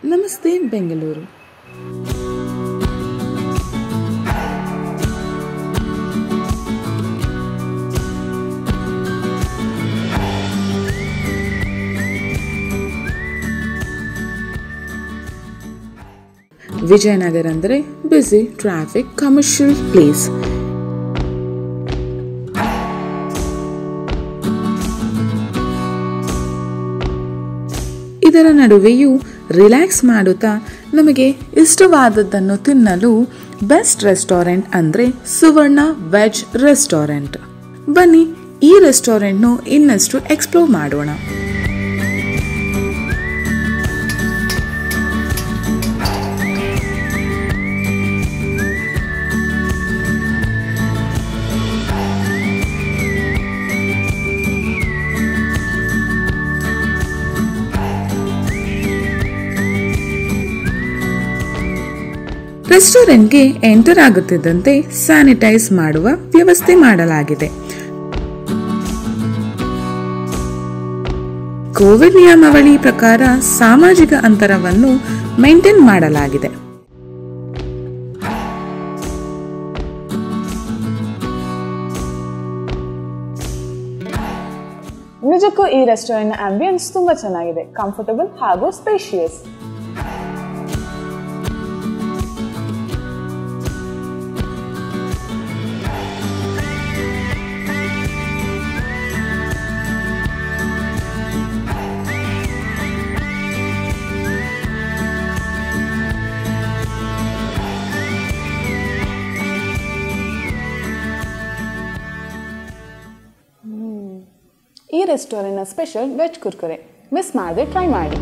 ನಮಸ್ತೆ ಬೆಂಗಳೂರು ವಿಜಯನಗರ ಅಂದರೆ busy traffic commercial place ಇದರ ನಡುವೆಯೂ ರಿಲ್ಯಾಕ್ಸ್ ಮಾಡುತ್ತಾ ನಮಗೆ ಇಷ್ಟವಾದದ್ದನ್ನು ತಿನ್ನಲು ಬೆಸ್ಟ್ ರೆಸ್ಟೋರೆಂಟ್ ಅಂದರೆ ಸುವರ್ಣ ವೆಜ್ ರೆಸ್ಟೋರೆಂಟ್ ಬನ್ನಿ ಈ ರೆಸ್ಟೋರೆಂಟ್ನು ಇನ್ನಷ್ಟು ಎಕ್ಸ್ಪ್ಲೋರ್ ಮಾಡೋಣ ರೆಸ್ಟೋರೆಂಟ್ಗೆ ಎಂಟರ್ ಆಗುತ್ತಿದ್ದಂತೆ ಸ್ಯಾನಿಟೈಸ್ ಮಾಡುವ ವ್ಯವಸ್ಥೆ ಮಾಡಲಾಗಿದೆ ಕೋವಿಡ್ ನಿಯಮಾವಳಿ ಪ್ರಕಾರ ಸಾಮಾಜಿಕ ಅಂತರವನ್ನು ಮೇಂಟೈನ್ ಮಾಡಲಾಗಿದೆ ನಿಜಕ್ಕೂ ಈ ರೆಸ್ಟೋರೆಂಟ್ ಆಂಬಿಯನ್ಸ್ ತುಂಬಾ ಚೆನ್ನಾಗಿದೆ ಕಂಫರ್ಟಬಲ್ ಹಾಗೂ ಸ್ಪೇಷಿಯಸ್ ಈ ರೆಸ್ಟೋರೆಂಟ್ನ ಸ್ಪೆಷಲ್ ವೆಜ್ ಕುರ್ಕುರೆ ಮಿಸ್ ಮಾಡದೆ ಟ್ರೈ ಮಾಡಿ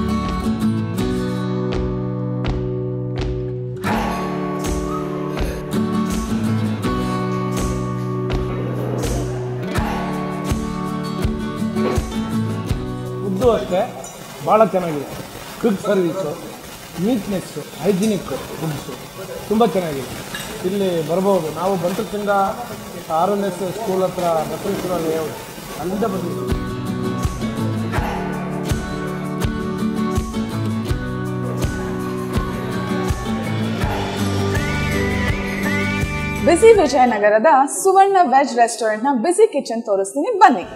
ಫುಡ್ಡು ಅಷ್ಟೇ ಭಾಳ ಚೆನ್ನಾಗಿದೆ quick service neatness hygienic foods ತುಂಬ ಚೆನ್ನಾಗಿದೆ ಇಲ್ಲಿ ಬರ್ಬೋದು ನಾವು ಬಂಟದಿಂದ ಆರ್ ಎನ್ ಎಸ್ ಸ್ಕೂಲ್ ಹತ್ರ ಬಸವೇಶ್ವರ ಲೇಔಟ್ ಅಲ್ಲಿಂದ ಬಂದಿದ್ದೀವಿ ಬಿಸಿ ವಿಜಯನಗರದ ಸುವರ್ಣ ವೆಜ್ ರೆಸ್ಟೋರೆಂಟ್ನ ಬಿಸಿ ಕಿಚನ್ ತೋರಿಸ್ತೀನಿ ಬನ್ನಿ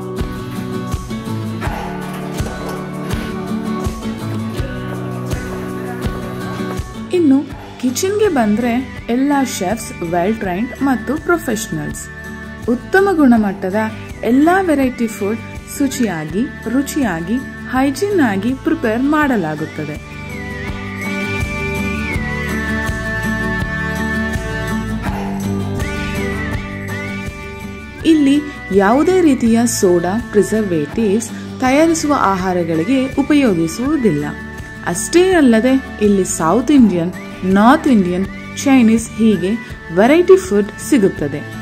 ಇನ್ನು ಕಿಚನ್ಗೆ ಬಂದರೆ ಎಲ್ಲ ಶೆಫ್ಸ್ ವೆಲ್ ಟ್ರೈನ್ಡ್ ಮತ್ತು ಪ್ರೊಫೆಷನಲ್ಸ್ ಉತ್ತಮ ಗುಣಮಟ್ಟದ ಎಲ್ಲ ವೆರೈಟಿ ಫುಡ್ ಶುಚಿಯಾಗಿ ರುಚಿಯಾಗಿ ಹೈಜೀನ್ ಆಗಿ ಪ್ರಿಪೇರ್ ಮಾಡಲಾಗುತ್ತದೆ ಇಲ್ಲಿ ಯಾವುದೇ ರೀತಿಯ ಸೋಡಾ ಪ್ರಿಸರ್ವೇಟಿವ್ಸ್ ತಯಾರಿಸುವ ಆಹಾರಗಳಿಗೆ ಉಪಯೋಗಿಸುವುದಿಲ್ಲ ಅಷ್ಟೇ ಅಲ್ಲದೆ ಇಲ್ಲಿ south Indian north Indian Chinese ಹೀಗೆ ವೆರೈಟಿ ಫುಡ್ ಸಿಗುತ್ತದೆ